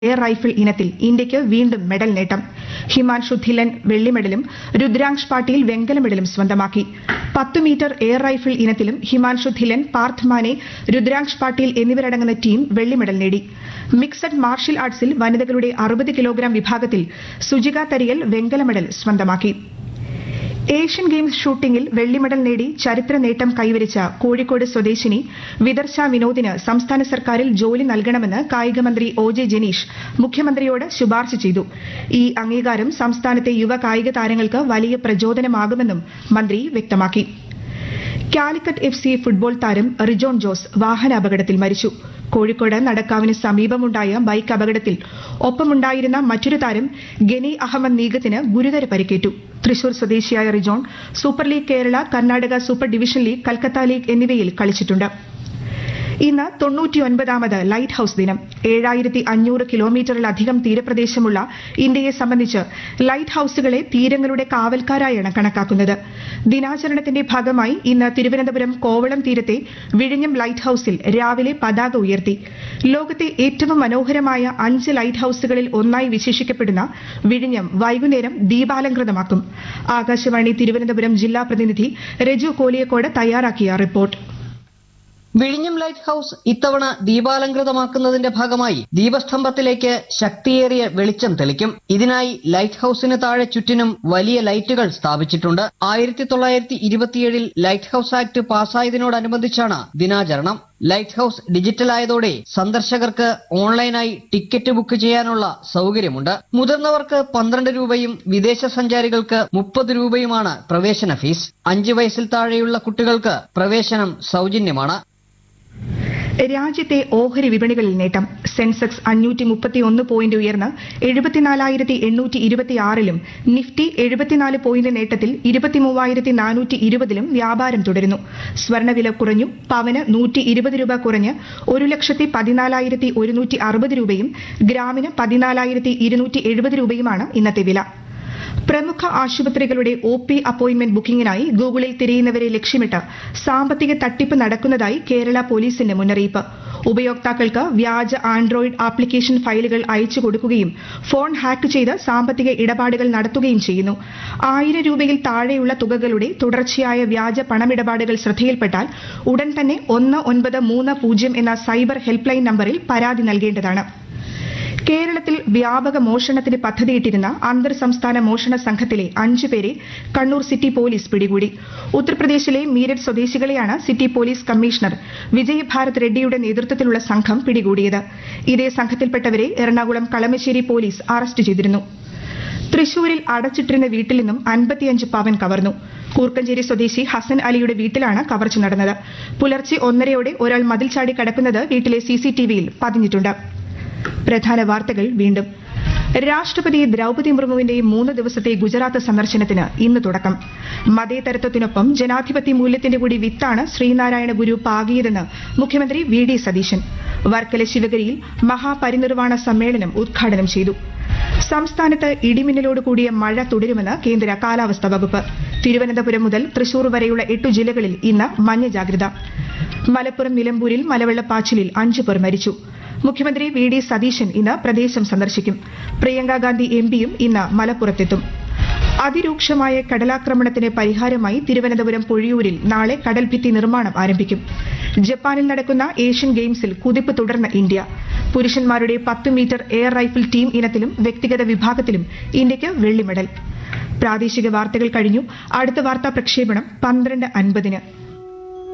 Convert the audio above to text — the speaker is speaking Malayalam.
എയർ റൈഫിൾ ഇനത്തിൽ ഇന്ത്യയ്ക്ക് വീണ്ടും മെഡൽ നേട്ടം ഹിമാൻഷു ധില്ലൻ വെള്ളി മെഡലും രുദ്രാംശ് പാട്ടീൽ വെങ്കല മെഡലും സ്വന്തമാക്കി പത്ത് മീറ്റർ എയർ റൈഫിൾ ഇനത്തിലും ഹിമാൻഷു ധില്ലൻ പാർത്ഥ് മാനെ രുദ്രാംശ് പാട്ടീൽ എന്നിവരടങ്ങുന്ന ടീം വെള്ളി മെഡൽ നേടി മിക്സഡ് മാർഷ്യൽ ആർട്സിൽ വനിതകളുടെ അറുപത് കിലോഗ്രാം വിഭാഗത്തിൽ സുജിക തരിയൽ വെങ്കല മെഡൽ സ്വന്തമാക്കി ഏഷ്യൻ ഗെയിംസ് ഷൂട്ടിംഗിൽ വെള്ളി മെഡൽ നേടി ചരിത്ര നേട്ടം കൈവരിച്ച കോഴിക്കോട് സ്വദേശിനി വിദർശ വിനോദിന് സംസ്ഥാന സർക്കാരിൽ ജോലി നൽകണമെന്ന് കായികമന്ത്രി ഒ ജെ ജനീഷ് മുഖ്യമന്ത്രിയോട് ശുപാർശ ചെയ്തു ഈ അംഗീകാരം സംസ്ഥാനത്തെ യുവ കായിക താരങ്ങൾക്ക് വലിയ പ്രചോദനമാകുമെന്നും മന്ത്രി വ്യക്തമാക്കി കാലിക്കറ്റ് എഫ് സി ഫുട്ബോൾ താരം റിജോൺ ജോസ് വാഹനാപകടത്തിൽ മരിച്ചു കോഴിക്കോട് നടക്കാവിന് സമീപമുണ്ടായ ബൈക്ക് അപകടത്തിൽ ഒപ്പമുണ്ടായിരുന്ന മറ്റൊരു താരം ഗനി അഹമ്മദ് നീഗത്തിന് ഗുരുതര പരിക്കേറ്റു തൃശൂർ സ്വദേശിയായ Rijon super league Kerala Karnataka super division league Calcutta league എന്നിവയിൽ കളിച്ചിട്ടുണ്ട് ഇന്ന് തൊണ്ണൂറ്റിയൊൻപതാമത് ലൈറ്റ് ഹൌസ് ദിനം ഏഴായിരത്തി അഞ്ഞൂറ് കിലോമീറ്ററിലധികം തീരപ്രദേശമുള്ള ഇന്ത്യയെ സംബന്ധിച്ച് ലൈറ്റ് ഹൌസുകളെ തീരങ്ങളുടെ കാവൽക്കാരായാണ് കണക്കാക്കുന്നത് ദിനാചരണത്തിന്റെ ഭാഗമായി ഇന്ന് തിരുവനന്തപുരം കോവളം തീരത്തെ വിഴിഞ്ഞം ലൈറ്റ് ഹൌസിൽ രാവിലെ പതാക ഉയർത്തി ലോകത്തെ ഏറ്റവും മനോഹരമായ അഞ്ച് ലൈറ്റ് ഹൌസുകളിൽ ഒന്നായി വിശേഷിക്കപ്പെടുന്ന വിഴിഞ്ഞം വൈകുന്നേരം ദീപാലങ്കൃതമാക്കും ആകാശവാണി തിരുവനന്തപുരം ജില്ലാ പ്രതിനിധി രജു കോലിയക്കോട് തയ്യാറാക്കിയ റിപ്പോർട്ട് വിഴിഞ്ഞം ലൈറ്റ് ഹൌസ് ഇത്തവണ ദീപാലങ്കൃതമാക്കുന്നതിന്റെ ഭാഗമായി ദീപസ്തംഭത്തിലേക്ക് ശക്തിയേറിയ വെളിച്ചം തെളിക്കും ഇതിനായി ലൈറ്റ് ഹൌസിന് താഴെ ചുറ്റിനും വലിയ ലൈറ്റുകൾ സ്ഥാപിച്ചിട്ടുണ്ട് ആയിരത്തി തൊള്ളായിരത്തി ഇരുപത്തിയേഴിൽ ലൈറ്റ് ഹൌസ് ആക്ട് പാസ്സായതിനോടനുബന്ധിച്ചാണ് ദിനാചരണം ലൈറ്റ് ഹൌസ് ഡിജിറ്റലായതോടെ സന്ദർശകർക്ക് ഓൺലൈനായി ടിക്കറ്റ് ബുക്ക് ചെയ്യാനുള്ള സൗകര്യമുണ്ട് മുതിർന്നവർക്ക് പന്ത്രണ്ട് രൂപയും വിദേശ സഞ്ചാരികൾക്ക് മുപ്പത് രൂപയുമാണ് പ്രവേശന ഫീസ് അഞ്ച് വയസ്സിൽ താഴെയുള്ള കുട്ടികൾക്ക് പ്രവേശനം സൗജന്യമാണ് രാജ്യത്തെ ഓഹരി വിപണികളിൽ നേട്ടം സെൻസെക്സ് അഞ്ഞൂറ്റി മുപ്പത്തിയൊന്ന് പോയിന്റ് ഉയർന്ന് എഴുപത്തിനാലായിരത്തി എണ്ണൂറ്റി ഇരുപത്തിയാറിലും നിഫ്റ്റി എഴുപത്തിനാല് പോയിന്റ് നേട്ടത്തിൽ ഇരുപത്തിമൂവായിരത്തി നാനൂറ്റി ഇരുപതിലും വ്യാപാരം തുടരുന്നു സ്വർണ്ണവില കുറഞ്ഞു പവന് നൂറ്റി ഇരുപത് രൂപ കുറഞ്ഞ് ഒരു ലക്ഷത്തി പതിനാലായിരത്തി ഒരുന്നൂറ്റി അറുപത് രൂപയും ഗ്രാമിന് പതിനാലായിരത്തി ഇരുന്നൂറ്റി എഴുപത് രൂപയുമാണ് ഇന്നത്തെ വില പ്രമുഖ ആശുപത്രികളുടെ ഒ പി അപ്പോയിന്റ്മെന്റ് ബുക്കിംഗിനായി ഗൂഗിളിൽ തിരയുന്നവരെ ലക്ഷ്യമിട്ട് സാമ്പത്തിക തട്ടിപ്പ് നടക്കുന്നതായി കേരള പോലീസിന്റെ മുന്നറിയിപ്പ് ഉപയോക്താക്കൾക്ക് വ്യാജ ആൻഡ്രോയിഡ് ആപ്ലിക്കേഷൻ ഫയലുകൾ അയച്ചു കൊടുക്കുകയും ഫോൺ ഹാക്ക് ചെയ്ത് സാമ്പത്തിക ഇടപാടുകൾ നടത്തുകയും ചെയ്യുന്നു ആയിരം രൂപയിൽ താഴെയുള്ള തുകകളുടെ തുടർച്ചയായ വ്യാജ പണമിടപാടുകൾ ശ്രദ്ധയിൽപ്പെട്ടാൽ ഉടൻ തന്നെ ഒന്ന് ഒൻപത് മൂന്ന് പൂജ്യം എന്ന സൈബർ ഹെൽപ്പ് ലൈൻ നമ്പറിൽ പരാതി നൽകേണ്ടതാണ് കേരളത്തിൽ വ്യാപക മോഷണത്തിന് പദ്ധതിയിട്ടിരുന്ന അന്തർ സംസ്ഥാന മോഷണ സംഘത്തിലെ അഞ്ചു പേരെ കണ്ണൂർ സിറ്റി പോലീസ് പിടികൂടി ഉത്തർപ്രദേശിലെ മീരറ്റ് സ്വദേശികളെയാണ് city police commissioner Vijay Bharat റെഡ്ഡിയുടെ നേതൃത്വത്തിലുള്ള സംഘം പിടികൂടിയത് ഇതേ സംഘത്തിൽപ്പെട്ടവരെ എറണാകുളം കളമശ്ശേരി പോലീസ് അറസ്റ്റ് ചെയ്തിരുന്നു തൃശൂരിൽ അടച്ചിട്ടിരുന്ന വീട്ടിൽ നിന്നും അൻപത്തിയഞ്ച് പവൻ കവർന്നു കൂർക്കഞ്ചേരി സ്വദേശി ഹസൻ അലിയുടെ വീട്ടിലാണ് കവർച്ച നടന്നത് പുലർച്ചെ ഒന്നരയോടെ ഒരാൾ മതിൽ ചാടി കടക്കുന്നത് വീട്ടിലെ സിസിടിവിയിൽ പതിഞ്ഞിട്ടുണ്ട് പ്രധാന വാർത്തകൾ വീണ്ടും രാഷ്ട്രപതി ദ്രൗപതി മുർമുവിന്റെ മൂന്ന് ദിവസത്തെ ഗുജറാത്ത് സന്ദർശനത്തിന് ഇന്ന് തുടക്കം മതേതരത്വത്തിനൊപ്പം ജനാധിപത്യ മൂല്യത്തിന്റെ കൂടി വിത്താണ് ശ്രീനാരായണ ഗുരു പാകിയതെന്ന് മുഖ്യമന്ത്രി വി ഡി സതീശൻ വർക്കല ശിവഗിരിയിൽ മഹാപരിനിർവാണ സമ്മേളനം ഉദ്ഘാടനം ചെയ്തു സംസ്ഥാനത്ത് ഇടിമിന്നലോട് കൂടിയ മഴ തുടരുമെന്ന് കേന്ദ്ര കാലാവസ്ഥാ വകുപ്പ് തിരുവനന്തപുരം മുതൽ തൃശൂർ വരെയുള്ള എട്ടു ജില്ലകളിൽ ഇന്ന് മഞ്ഞ ജാഗ്രത മലപ്പുറം നിലമ്പൂരിൽ മലവെള്ളപ്പാച്ചിലിൽ അഞ്ചു പേർ മരിച്ചു മുഖ്യമന്ത്രി വി ഡി സതീശൻ ഇന്ന് പ്രദേശം സന്ദർശിക്കും പ്രിയങ്ക ഗാന്ധി എം പിയും ഇന്ന് മലപ്പുറത്തെത്തും അതിരൂക്ഷമായ കടലാക്രമണത്തിന് പരിഹാരമായി തിരുവനന്തപുരം പൊഴിയൂരിൽ നാളെ കടൽഭിത്തി നിർമ്മാണം ആരംഭിക്കും ജപ്പാനിൽ നടക്കുന്ന ഏഷ്യൻ ഗെയിംസിൽ കുതിപ്പ് തുടർന്ന ഇന്ത്യ പുരുഷന്മാരുടെ പത്ത് മീറ്റർ എയർ റൈഫിൾ ടീം ഇനത്തിലും വ്യക്തിഗത വിഭാഗത്തിലും ഇന്ത്യയ്ക്ക് വെള്ളി മെഡൽ പ്രാദേശിക വാർത്തകൾ കഴിഞ്ഞു അടുത്ത വാർത്താ പ്രക്ഷേപണം പന്ത്രണ്ട് അൻപതിന്